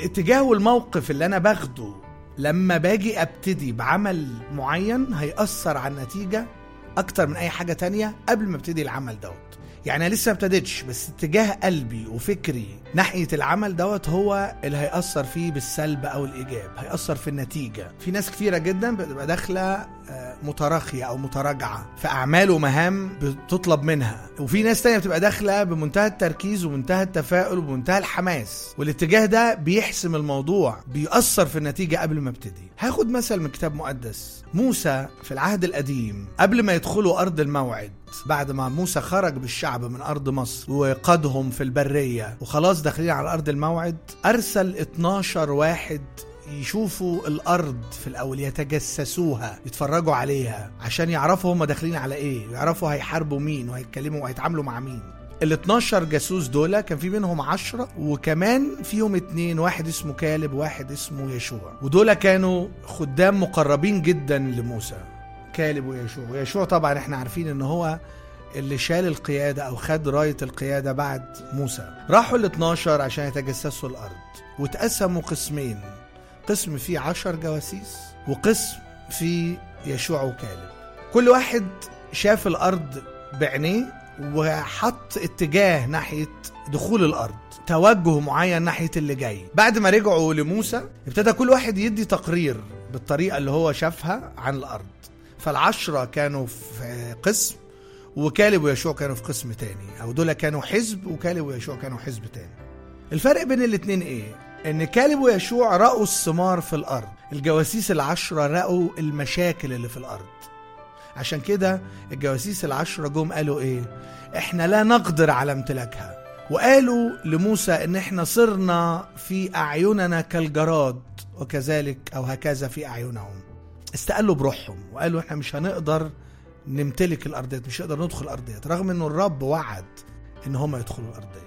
اتجاه والموقف اللي انا باخده لما باجي ابتدي بعمل معين هيأثر على النتيجة اكتر من اي حاجة تانية قبل ما ابتدي العمل دوت يعني انا لسه ما ابتديتش بس اتجاه قلبي وفكري ناحيه العمل دوت هو اللي هيأثر فيه بالسلب او الايجاب هيأثر في النتيجه في ناس كتيره جدا بتبقى داخله آه، متراخيه او متراجعه في اعمال ومهام بتطلب منها وفي ناس تانية بتبقى داخله بمنتهى التركيز ومنتهى التفاؤل ومنتهى الحماس والاتجاه ده بيحسم الموضوع بيأثر في النتيجه قبل ما ابتدي هاخد مثل من كتاب مقدس موسى في العهد القديم قبل ما يدخلوا ارض الموعد بعد ما موسى خرج بالشعب من ارض مصر وقادهم في البريه وخلاص داخلين على ارض الموعد ارسل 12 واحد يشوفوا الارض في الاول يتجسسوها يتفرجوا عليها عشان يعرفوا هم داخلين على ايه ويعرفوا هيحاربوا مين وهيتكلموا وهيتعاملوا مع مين ال 12 جاسوس دول كان في منهم 10 وكمان فيهم اتنين واحد اسمه كالب وواحد اسمه يشوع ودول كانوا خدام مقربين جدا لموسى كالب ويشوع ويشوع طبعا احنا عارفين ان هو اللي شال القيادة أو خد راية القيادة بعد موسى راحوا ال 12 عشان يتجسسوا الأرض واتقسموا قسمين قسم فيه عشر جواسيس وقسم فيه يشوع وكالب كل واحد شاف الأرض بعينيه وحط اتجاه ناحية دخول الأرض توجه معين ناحية اللي جاي بعد ما رجعوا لموسى ابتدى كل واحد يدي تقرير بالطريقة اللي هو شافها عن الأرض فالعشرة كانوا في قسم وكالب ويشوع كانوا في قسم تاني او دول كانوا حزب وكالب ويشوع كانوا حزب تاني الفرق بين الاتنين ايه ان كالب ويشوع رأوا الثمار في الارض الجواسيس العشرة رأوا المشاكل اللي في الارض عشان كده الجواسيس العشرة جم قالوا ايه احنا لا نقدر على امتلاكها وقالوا لموسى ان احنا صرنا في اعيننا كالجراد وكذلك او هكذا في اعينهم استقلوا بروحهم وقالوا احنا مش هنقدر نمتلك الارضيات مش هنقدر ندخل الارضيات رغم انه الرب وعد ان هم يدخلوا الارضيات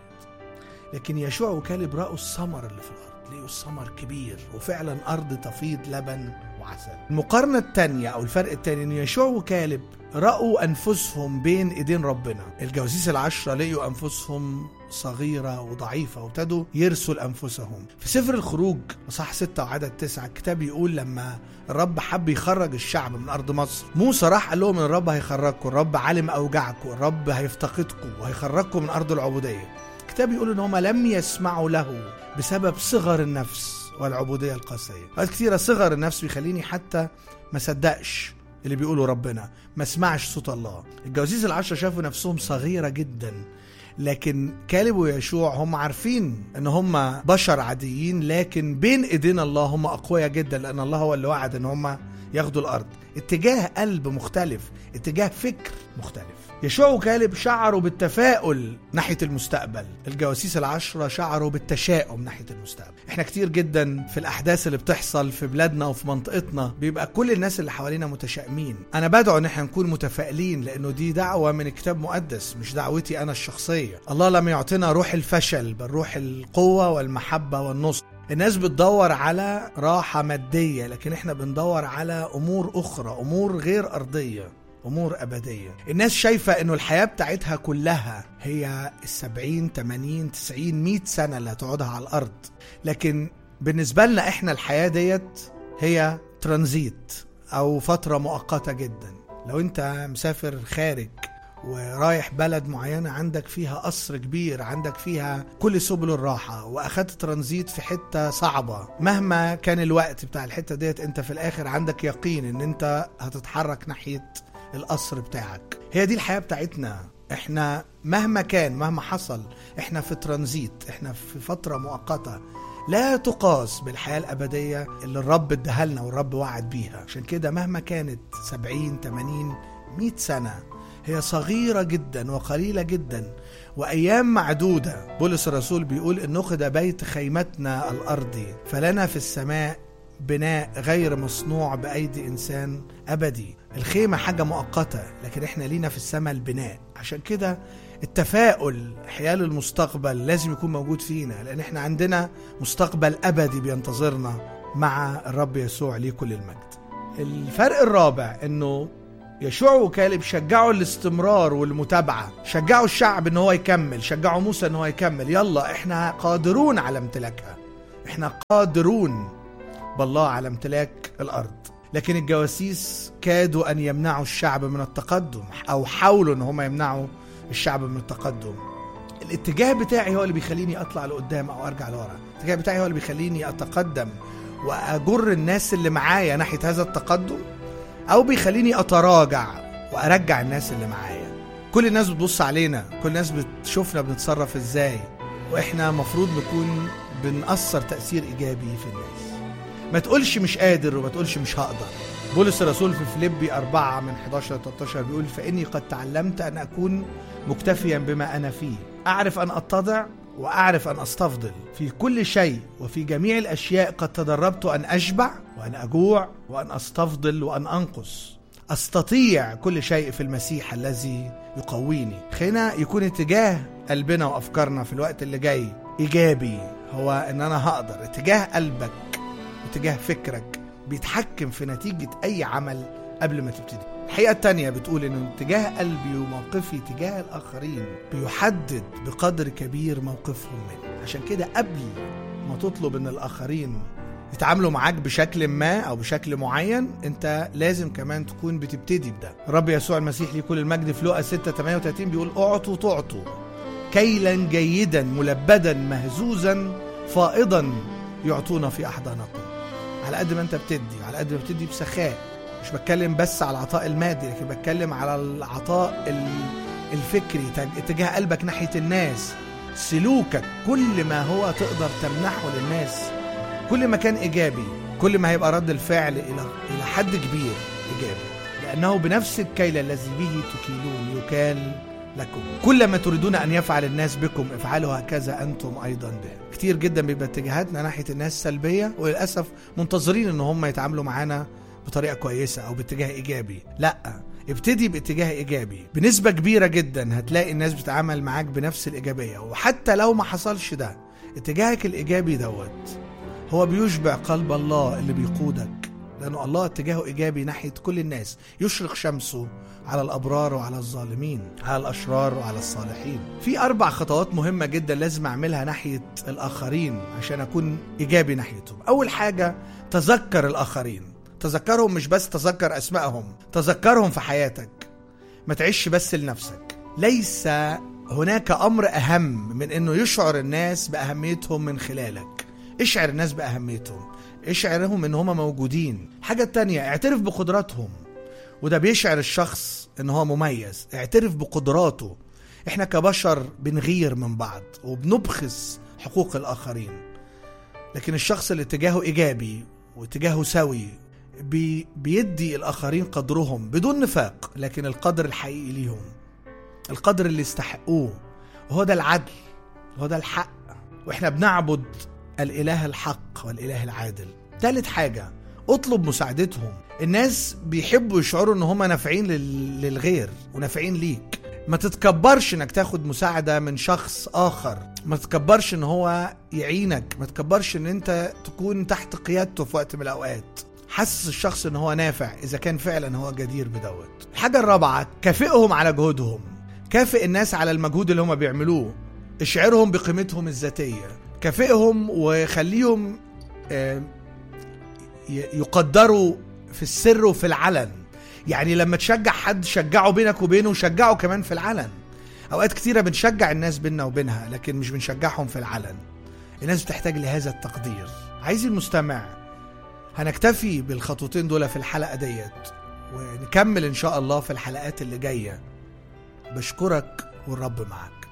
لكن يشوع وكالب راوا الثمر اللي في الارض لقوا الثمر كبير وفعلا ارض تفيض لبن وعسل المقارنه الثانيه او الفرق الثاني ان يشوع وكالب راوا انفسهم بين ايدين ربنا الجواسيس العشره لقوا انفسهم صغيرة وضعيفة وابتدوا يرسوا لأنفسهم في سفر الخروج صح ستة وعدد تسعة الكتاب يقول لما الرب حب يخرج الشعب من أرض مصر موسى راح قال لهم إن الرب هيخرجكم الرب علم أوجاعكم الرب هيفتقدكم وهيخرجكم من أرض العبودية الكتاب يقول إن هم لم يسمعوا له بسبب صغر النفس والعبودية القاسية أوقات كتيرة صغر النفس بيخليني حتى ما صدقش اللي بيقوله ربنا ما اسمعش صوت الله الجواسيس العشرة شافوا نفسهم صغيرة جدا لكن كالب ويشوع هم عارفين ان هم بشر عاديين لكن بين ايدين الله هم اقوياء جدا لان الله هو اللي وعد ان هم ياخدوا الارض اتجاه قلب مختلف اتجاه فكر مختلف يشوع وكالب شعروا بالتفاؤل ناحية المستقبل الجواسيس العشرة شعروا بالتشاؤم ناحية المستقبل احنا كتير جدا في الأحداث اللي بتحصل في بلادنا وفي منطقتنا بيبقى كل الناس اللي حوالينا متشائمين أنا بدعو إن احنا نكون متفائلين لأنه دي دعوة من كتاب مقدس مش دعوتي أنا الشخصية الله لم يعطينا روح الفشل بل روح القوة والمحبة والنصر الناس بتدور على راحة مادية لكن احنا بندور على أمور أخرى أمور غير أرضية امور ابديه الناس شايفه انه الحياه بتاعتها كلها هي السبعين تمانين تسعين مئة سنه اللي هتقعدها على الارض لكن بالنسبه لنا احنا الحياه ديت هي ترانزيت او فتره مؤقته جدا لو انت مسافر خارج ورايح بلد معينة عندك فيها قصر كبير عندك فيها كل سبل الراحة وأخدت ترانزيت في حتة صعبة مهما كان الوقت بتاع الحتة ديت انت في الآخر عندك يقين ان انت هتتحرك ناحية القصر بتاعك هي دي الحياة بتاعتنا احنا مهما كان مهما حصل احنا في ترانزيت احنا في فترة مؤقتة لا تقاس بالحياة الأبدية اللي الرب اداها لنا والرب وعد بيها عشان كده مهما كانت سبعين تمانين مئة سنة هي صغيرة جدا وقليلة جدا وأيام معدودة بولس الرسول بيقول إن نخد بيت خيمتنا الأرضي فلنا في السماء بناء غير مصنوع بأيدي إنسان أبدي الخيمة حاجة مؤقتة لكن إحنا لينا في السماء البناء عشان كده التفاؤل حيال المستقبل لازم يكون موجود فينا لأن إحنا عندنا مستقبل أبدي بينتظرنا مع الرب يسوع ليه كل المجد الفرق الرابع إنه يشوع وكالب شجعوا الاستمرار والمتابعة شجعوا الشعب ان هو يكمل شجعوا موسى ان هو يكمل يلا احنا قادرون على امتلاكها احنا قادرون بالله على امتلاك الارض لكن الجواسيس كادوا ان يمنعوا الشعب من التقدم او حاولوا ان هم يمنعوا الشعب من التقدم الاتجاه بتاعي هو اللي بيخليني اطلع لقدام او ارجع لورا الاتجاه بتاعي هو اللي بيخليني اتقدم واجر الناس اللي معايا ناحيه هذا التقدم او بيخليني اتراجع وارجع الناس اللي معايا كل الناس بتبص علينا كل الناس بتشوفنا بنتصرف ازاي واحنا مفروض نكون بنأثر تأثير ايجابي في الناس ما تقولش مش قادر وما تقولش مش هقدر بولس الرسول في فيليبي 4 من 11 ل 13 بيقول فإني قد تعلمت أن أكون مكتفيا بما أنا فيه أعرف أن أتضع وأعرف أن أستفضل في كل شيء وفي جميع الأشياء قد تدربت أن أشبع وأن أجوع وأن أستفضل وأن أنقص أستطيع كل شيء في المسيح الذي يقويني خلينا يكون اتجاه قلبنا وأفكارنا في الوقت اللي جاي إيجابي هو إن أنا هقدر اتجاه قلبك واتجاه فكرك بيتحكم في نتيجة أي عمل قبل ما تبتدي الحقيقة التانية بتقول إن اتجاه قلبي وموقفي تجاه الآخرين بيحدد بقدر كبير موقفهم مني عشان كده قبل ما تطلب إن الآخرين يتعاملوا معاك بشكل ما او بشكل معين انت لازم كمان تكون بتبتدي بده الرب يسوع المسيح ليه كل المجد في لقا 6 38 بيقول اعطوا تعطوا كيلا جيدا ملبدا مهزوزا فائضا يعطونا في احضانكم على قد ما انت بتدي على قد ما بتدي بسخاء مش بتكلم بس على العطاء المادي لكن بتكلم على العطاء الفكري اتجاه قلبك ناحيه الناس سلوكك كل ما هو تقدر تمنحه للناس كل ما كان ايجابي كل ما هيبقى رد الفعل الى الى حد كبير ايجابي لانه بنفس الكيل الذي به تكيلون يكال لكم كل ما تريدون ان يفعل الناس بكم افعلوا هكذا انتم ايضا به كتير جدا بيبقى اتجاهاتنا ناحيه الناس سلبيه وللاسف منتظرين ان هم يتعاملوا معانا بطريقه كويسه او باتجاه ايجابي لا ابتدي باتجاه ايجابي بنسبه كبيره جدا هتلاقي الناس بتتعامل معاك بنفس الايجابيه وحتى لو ما حصلش ده اتجاهك الايجابي دوت هو بيشبع قلب الله اللي بيقودك لأنه الله اتجاهه إيجابي ناحية كل الناس يشرق شمسه على الأبرار وعلى الظالمين على الأشرار وعلى الصالحين في أربع خطوات مهمة جدا لازم أعملها ناحية الآخرين عشان أكون إيجابي ناحيتهم أول حاجة تذكر الآخرين تذكرهم مش بس تذكر أسمائهم تذكرهم في حياتك ما تعيش بس لنفسك ليس هناك أمر أهم من أنه يشعر الناس بأهميتهم من خلالك اشعر الناس بأهميتهم اشعرهم ان هم موجودين الحاجة التانية اعترف بقدراتهم وده بيشعر الشخص ان هو مميز اعترف بقدراته احنا كبشر بنغير من بعض وبنبخس حقوق الاخرين لكن الشخص اللي اتجاهه ايجابي واتجاهه سوي بي بيدي الاخرين قدرهم بدون نفاق لكن القدر الحقيقي ليهم القدر اللي يستحقوه وهو ده العدل وهو ده الحق واحنا بنعبد الاله الحق والاله العادل ثالث حاجه اطلب مساعدتهم الناس بيحبوا يشعروا ان هم نافعين لل- للغير ونافعين ليك ما تتكبرش انك تاخد مساعده من شخص اخر ما تتكبرش ان هو يعينك ما تتكبرش ان انت تكون تحت قيادته في وقت من الاوقات حسس الشخص ان هو نافع اذا كان فعلا هو جدير بدوت الحاجه الرابعه كافئهم على جهودهم كافئ الناس على المجهود اللي هم بيعملوه اشعرهم بقيمتهم الذاتيه كافئهم وخليهم آه، ي- يقدروا في السر وفي العلن يعني لما تشجع حد شجعه بينك وبينه وشجعه كمان في العلن اوقات كتيره بنشجع الناس بيننا وبينها لكن مش بنشجعهم في العلن الناس بتحتاج لهذا التقدير عايز المستمع هنكتفي بالخطوتين دول في الحلقه ديت ونكمل ان شاء الله في الحلقات اللي جايه بشكرك والرب معك